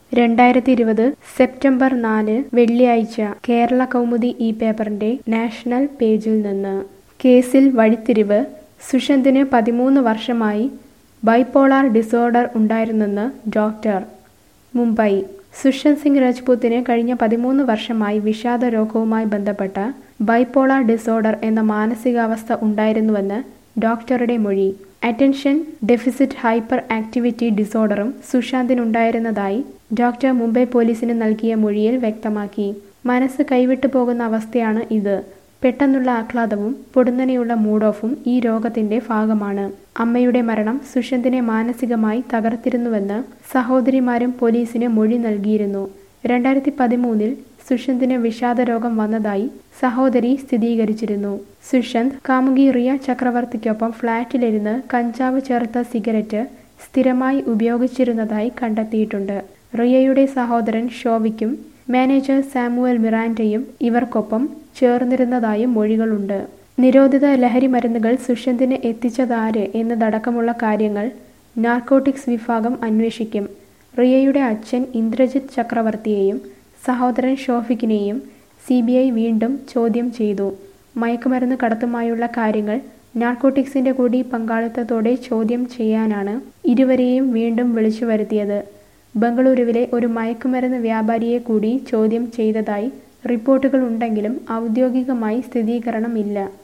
രണ്ടായിരത്തി ഇരുപത് സെപ്റ്റംബർ നാല് വെള്ളിയാഴ്ച കേരള കൗമുദി ഈ പേപ്പറിന്റെ നാഷണൽ പേജിൽ നിന്ന് കേസിൽ വഴിത്തിരിവ് സുഷന്തിന് പതിമൂന്ന് വർഷമായി ബൈപ്പോളാർ ഡിസോർഡർ ഉണ്ടായിരുന്നെന്ന് ഡോക്ടർ മുംബൈ സുഷന്ത് സിംഗ് രജ്പൂത്തിന് കഴിഞ്ഞ പതിമൂന്ന് വർഷമായി വിഷാദ രോഗവുമായി ബന്ധപ്പെട്ട ബൈപ്പോളാർ ഡിസോർഡർ എന്ന മാനസികാവസ്ഥ ഉണ്ടായിരുന്നുവെന്ന് ഡോക്ടറുടെ മൊഴി അറ്റൻഷൻ ഡെഫിസിറ്റ് ഹൈപ്പർ ആക്ടിവിറ്റി ഡിസോർഡറും സുശാന്തിനുണ്ടായിരുന്നതായി ഡോക്ടർ മുംബൈ പോലീസിന് നൽകിയ മൊഴിയിൽ വ്യക്തമാക്കി മനസ്സ് കൈവിട്ടു പോകുന്ന അവസ്ഥയാണ് ഇത് പെട്ടെന്നുള്ള ആഹ്ലാദവും പൊടുന്നനെയുള്ള മൂഡ് ഓഫും ഈ രോഗത്തിന്റെ ഭാഗമാണ് അമ്മയുടെ മരണം സുഷന്തിനെ മാനസികമായി തകർത്തിരുന്നുവെന്ന് സഹോദരിമാരും പോലീസിന് മൊഴി നൽകിയിരുന്നു രണ്ടായിരത്തി പതിമൂന്നിൽ സുഷന്തിന് വിഷാദരോഗം വന്നതായി സഹോദരി സ്ഥിരീകരിച്ചിരുന്നു സുഷന്ത് കാമുകി റിയ ചക്രവർത്തിക്കൊപ്പം ഫ്ളാറ്റിലിരുന്ന് കഞ്ചാവ് ചേർത്ത സിഗരറ്റ് സ്ഥിരമായി ഉപയോഗിച്ചിരുന്നതായി കണ്ടെത്തിയിട്ടുണ്ട് റിയയുടെ സഹോദരൻ ഷോവിക്കും മാനേജർ സാമുവൽ മിറാൻഡയും ഇവർക്കൊപ്പം ചേർന്നിരുന്നതായും മൊഴികളുണ്ട് നിരോധിത ലഹരി മരുന്നുകൾ സുഷന്തിന് എത്തിച്ചതാര് എന്നതടക്കമുള്ള കാര്യങ്ങൾ നാർക്കോട്ടിക്സ് വിഭാഗം അന്വേഷിക്കും റിയയുടെ അച്ഛൻ ഇന്ദ്രജിത്ത് ചക്രവർത്തിയെയും സഹോദരൻ ഷോഫിക്കിനെയും സി ബി ഐ വീണ്ടും ചോദ്യം ചെയ്തു മയക്കുമരുന്ന് കടത്തുമായുള്ള കാര്യങ്ങൾ നാർക്കോട്ടിക്സിന്റെ കൂടി പങ്കാളിത്തത്തോടെ ചോദ്യം ചെയ്യാനാണ് ഇരുവരെയും വീണ്ടും വിളിച്ചു വരുത്തിയത് ബംഗളൂരുവിലെ ഒരു മയക്കുമരുന്ന് വ്യാപാരിയെ കൂടി ചോദ്യം ചെയ്തതായി റിപ്പോർട്ടുകൾ ഉണ്ടെങ്കിലും ഔദ്യോഗികമായി സ്ഥിരീകരണമില്ല